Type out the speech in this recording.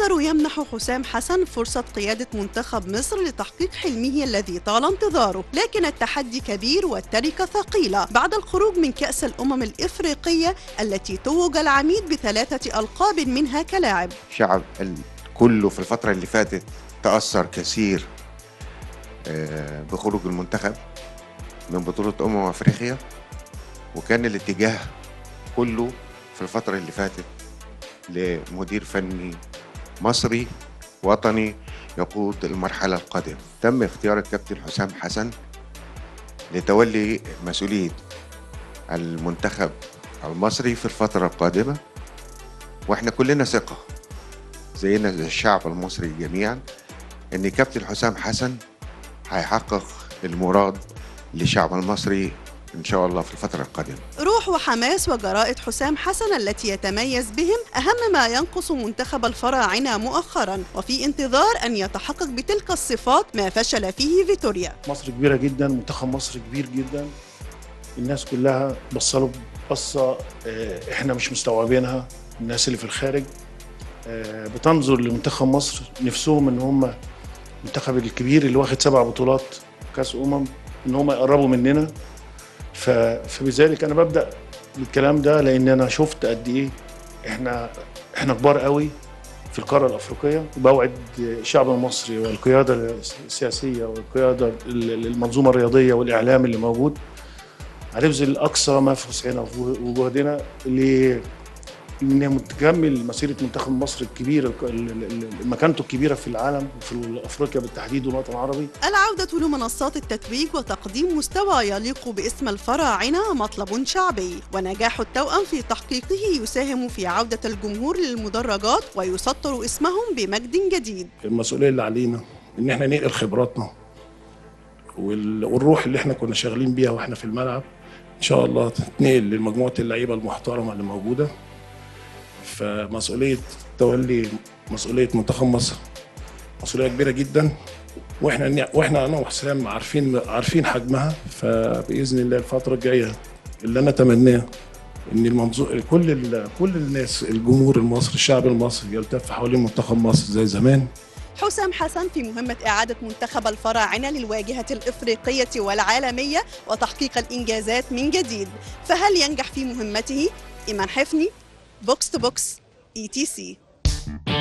القدر يمنح حسام حسن فرصة قيادة منتخب مصر لتحقيق حلمه الذي طال انتظاره لكن التحدي كبير والتركة ثقيلة بعد الخروج من كأس الأمم الإفريقية التي توج العميد بثلاثة ألقاب منها كلاعب الشعب ال- كله في الفترة اللي فاتت تأثر كثير آه، بخروج المنتخب من بطولة أمم أفريقيا وكان الاتجاه كله في الفترة اللي فاتت لمدير فني مصري وطني يقود المرحلة القادمة تم اختيار الكابتن حسام حسن لتولي مسؤولية المنتخب المصري في الفترة القادمة واحنا كلنا ثقة زينا زي الشعب المصري جميعا ان كابتن حسام حسن هيحقق المراد للشعب المصري ان شاء الله في الفترة القادمة روح وحماس وجرائة حسام حسن التي يتميز بهم أهم ما ينقص منتخب الفراعنة مؤخرا وفي انتظار أن يتحقق بتلك الصفات ما فشل فيه فيتوريا مصر كبيرة جدا منتخب مصر كبير جدا الناس كلها بصلوا بصة آه، احنا مش مستوعبينها الناس اللي في الخارج آه، بتنظر لمنتخب مصر نفسهم ان هم المنتخب الكبير اللي واخد سبع بطولات كاس امم ان هم يقربوا مننا ف- فبذلك انا ببدا بالكلام ده لان انا شفت قد ايه احنا احنا كبار قوي في القاره الافريقيه وبوعد الشعب المصري والقياده السياسيه والقياده ال- المنظومه الرياضيه والاعلام اللي موجود هنبذل اقصى ما في وسعنا وجهدنا ل ان تكمل مسيره منتخب مصر الكبير ال- ال- ال- مكانته الكبيره في العالم وفي افريقيا بالتحديد والوطن العربي العودة لمنصات التتويج وتقديم مستوى يليق باسم الفراعنة مطلب شعبي ونجاح التوأم في تحقيقه يساهم في عودة الجمهور للمدرجات ويسطر اسمهم بمجد جديد المسؤوليه اللي علينا ان احنا ننقل خبراتنا وال- والروح اللي احنا كنا شغالين بيها واحنا في الملعب ان شاء الله تتنقل لمجموعه اللعيبه المحترمه اللي موجوده فمسؤوليه تولي مسؤوليه منتخب مصر مسؤوليه كبيره جدا واحنا واحنا انا وحسام عارفين عارفين حجمها فباذن الله الفتره الجايه اللي انا اتمناه ان المنظور كل ال- كل الناس الجمهور المصري الشعب المصري يلتف حوالين منتخب مصر زي زمان حسام حسن في مهمة إعادة منتخب الفراعنة للواجهة الإفريقية والعالمية وتحقيق الإنجازات من جديد فهل ينجح في مهمته؟ إيمان حفني بوكس تو بوكس اي تي سي